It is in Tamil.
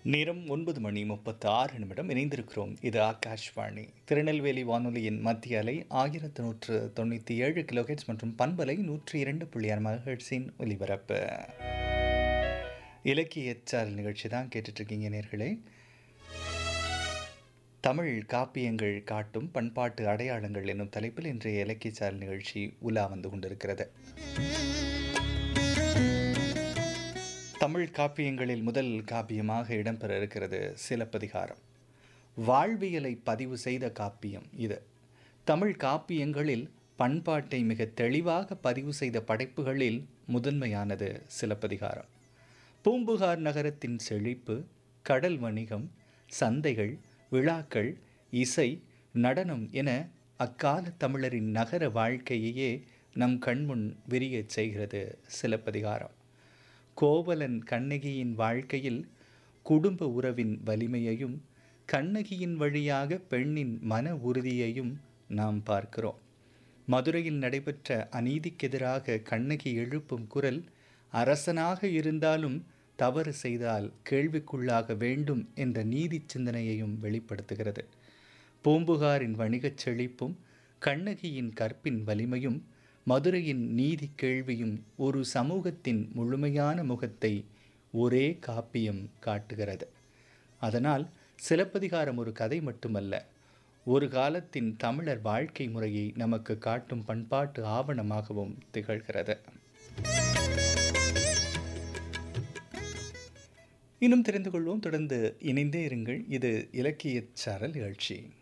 நேரம் ஒன்பது மணி முப்பத்து ஆறு நிமிடம் இணைந்திருக்கிறோம் இது ஆகாஷ்வாணி திருநெல்வேலி வானொலியின் மத்திய அலை ஆயிரத்து நூற்று தொண்ணூற்றி ஏழு கிலோஹெட்ஸ் மற்றும் பண்பலை நூற்றி இரண்டு புள்ளி ஆறு மகஹெட்ஸின் ஒலிபரப்பு இலக்கிய சாரல் நிகழ்ச்சி தான் கேட்டுட்ருக்கீங்க நேர்களே தமிழ் காப்பியங்கள் காட்டும் பண்பாட்டு அடையாளங்கள் என்னும் தலைப்பில் இன்றைய இலக்கிய சாரல் நிகழ்ச்சி உலா வந்து கொண்டிருக்கிறது தமிழ் காப்பியங்களில் முதல் காப்பியமாக இடம்பெற இருக்கிறது சிலப்பதிகாரம் வாழ்வியலை பதிவு செய்த காப்பியம் இது தமிழ் காப்பியங்களில் பண்பாட்டை மிக தெளிவாக பதிவு செய்த படைப்புகளில் முதன்மையானது சிலப்பதிகாரம் பூம்புகார் நகரத்தின் செழிப்பு கடல் வணிகம் சந்தைகள் விழாக்கள் இசை நடனம் என அக்கால தமிழரின் நகர வாழ்க்கையையே நம் கண்முன் விரியச் செய்கிறது சிலப்பதிகாரம் கோவலன் கண்ணகியின் வாழ்க்கையில் குடும்ப உறவின் வலிமையையும் கண்ணகியின் வழியாக பெண்ணின் மன உறுதியையும் நாம் பார்க்கிறோம் மதுரையில் நடைபெற்ற அநீதிக்கெதிராக கண்ணகி எழுப்பும் குரல் அரசனாக இருந்தாலும் தவறு செய்தால் கேள்விக்குள்ளாக வேண்டும் என்ற நீதி சிந்தனையையும் வெளிப்படுத்துகிறது பூம்புகாரின் வணிகச் செழிப்பும் கண்ணகியின் கற்பின் வலிமையும் மதுரையின் நீதி கேள்வியும் ஒரு சமூகத்தின் முழுமையான முகத்தை ஒரே காப்பியம் காட்டுகிறது அதனால் சிலப்பதிகாரம் ஒரு கதை மட்டுமல்ல ஒரு காலத்தின் தமிழர் வாழ்க்கை முறையை நமக்கு காட்டும் பண்பாட்டு ஆவணமாகவும் திகழ்கிறது இன்னும் தெரிந்து கொள்வோம் தொடர்ந்து இணைந்தே இருங்கள் இது இலக்கிய சாரல் நிகழ்ச்சி